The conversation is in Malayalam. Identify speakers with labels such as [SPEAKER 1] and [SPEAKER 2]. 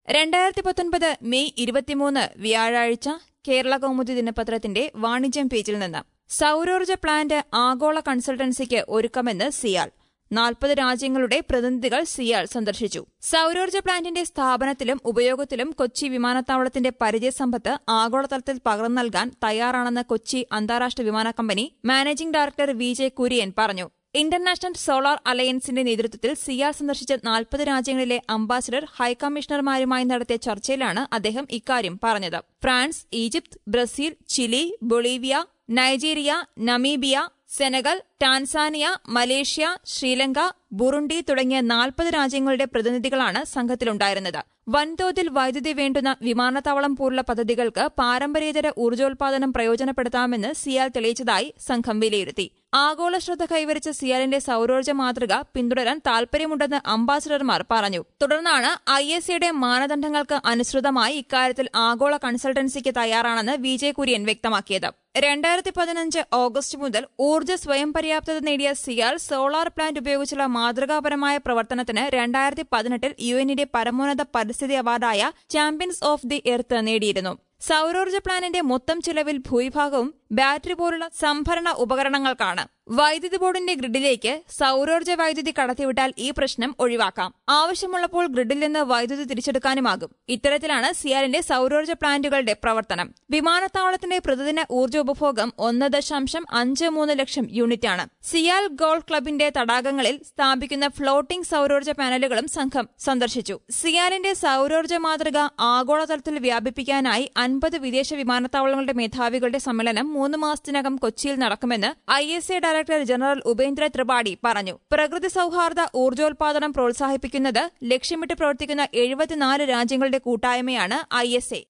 [SPEAKER 1] രണ്ടായിരത്തി പത്തൊൻപത് മെയ് ഇരുപത്തിമൂന്ന് വ്യാഴാഴ്ച കേരള കൗമുദി ദിനപത്രത്തിന്റെ വാണിജ്യം പേജിൽ നിന്ന് സൌരോർജ്ജ പ്ലാന്റ് ആഗോള കൺസൾട്ടൻസിക്ക് ഒരുക്കമെന്ന് സിയാൽ നാൽപ്പത് രാജ്യങ്ങളുടെ പ്രതിനിധികൾ സിയാൽ സന്ദർശിച്ചു സൌരോർജ്ജ പ്ലാന്റിന്റെ സ്ഥാപനത്തിലും ഉപയോഗത്തിലും കൊച്ചി വിമാനത്താവളത്തിന്റെ പരിചയസമ്പത്ത് ആഗോളതലത്തിൽ പകർന്നു നൽകാൻ തയ്യാറാണെന്ന് കൊച്ചി അന്താരാഷ്ട്ര വിമാന company managing director V J Kurian പറഞ്ഞു ഇന്റർനാഷണൽ സോളാർ അലയൻസിന്റെ നേതൃത്വത്തിൽ സിയാൽ സന്ദർശിച്ച നാൽപ്പത് രാജ്യങ്ങളിലെ അംബാസിഡർ ഹൈക്കമ്മീഷണർമാരുമായി നടത്തിയ ചർച്ചയിലാണ് അദ്ദേഹം ഇക്കാര്യം പറഞ്ഞത് France Egypt Brazil Chile Bolivia Nigeria Namibia Senegal Tanzania Malaysia Sri Lanka Burundi തുടങ്ങിയ നാൽപ്പത് രാജ്യങ്ങളുടെ പ്രതിനിധികളാണ് സംഘത്തിലുണ്ടായിരുന്നത് വൻതോതിൽ വൈദ്യുതി വേണ്ടുന്ന വിമാനത്താവളം പോലുള്ള പദ്ധതികൾക്ക് പാരമ്പര്യേതര ഊർജ്ജോൽപാദനം പ്രയോജനപ്പെടുത്താമെന്ന് സിയാൽ തെളിയിച്ചതായി സംഘം വിലയിരുത്തി ആഗോള ശ്രദ്ധ കൈവരിച്ച സിയാലിന്റെ സൌരോർജ്ജ മാതൃക പിന്തുടരാൻ താൽപര്യമുണ്ടെന്ന് അംബാസിഡർമാർ പറഞ്ഞു തുടർന്നാണ് ഐ എസ് സിയുടെ മാനദണ്ഡങ്ങൾക്ക് അനുസൃതമായി ഇക്കാര്യത്തിൽ ആഗോള കൺസൾട്ടൻസിക്ക് തയ്യാറാണെന്ന് വി ജെ കുര്യൻ വ്യക്തമാക്കിയത് രണ്ടായിരത്തി പതിനഞ്ച് ഓഗസ്റ്റ് മുതൽ ഊർജ്ജ സ്വയം പര്യാപ്തത നേടിയ സിയാൽ സോളാർ പ്ലാന്റ് ഉപയോഗിച്ചുള്ള മാതൃകാപരമായ പ്രവർത്തനത്തിന് രണ്ടായിരത്തി പതിനെട്ടിൽ യു എന്നിന്റെ പരമോന്നത പരിസ്ഥിതി അവാർഡായ ചാമ്പ്യൻസ് ഓഫ് ദി എർത്ത് നേടിയിരുന്നു സൌരോർജ്ജ പ്ലാന്റിന്റെ മൊത്തം ചിലവിൽ ഭൂരിഭാഗവും ബാറ്ററി പോലുള്ള സംഭരണ ഉപകരണങ്ങൾക്കാണ് വൈദ്യുതി ബോർഡിന്റെ ഗ്രിഡിലേക്ക് സൌരോർജ്ജ വൈദ്യുതി കടത്തിവിട്ടാൽ ഈ പ്രശ്നം ഒഴിവാക്കാം ആവശ്യമുള്ളപ്പോൾ ഗ്രിഡിൽ നിന്ന് വൈദ്യുതി തിരിച്ചെടുക്കാനുമാകും ഇത്തരത്തിലാണ് സിയാലിന്റെ സൌരോർജ്ജ പ്ലാന്റുകളുടെ പ്രവർത്തനം വിമാനത്താവളത്തിന്റെ പ്രതിദിന ഊർജ്ജ ഉപഭോഗം ഒന്ന് ദശാംശം അഞ്ച് മൂന്ന് ലക്ഷം യൂണിറ്റാണ് സിയാൽ ഗോൾഫ് ക്ലബിന്റെ തടാകങ്ങളിൽ സ്ഥാപിക്കുന്ന ഫ്ലോട്ടിംഗ് സൌരോർജ്ജ പാനലുകളും സംഘം സന്ദർശിച്ചു സിയാലിന്റെ സൌരോർജ്ജ മാതൃക ആഗോളതലത്തിൽ വ്യാപിപ്പിക്കാനായി അൻപത് വിദേശ വിമാനത്താവളങ്ങളുടെ മേധാവികളുടെ സമ്മേളനം മൂന്ന് മാസത്തിനകം കൊച്ചിയിൽ നടക്കുമെന്ന് I S A director general Upendra Tripathi പറഞ്ഞു പ്രകൃതി സൌഹാർദ്ദ ഊർജ്ജോൽപാദനം പ്രോത്സാഹിപ്പിക്കുന്നത് ലക്ഷ്യമിട്ട് പ്രവർത്തിക്കുന്ന എഴുപത്തിനാല് രാജ്യങ്ങളുടെ കൂട്ടായ്മയാണ് ഐ എസ് എ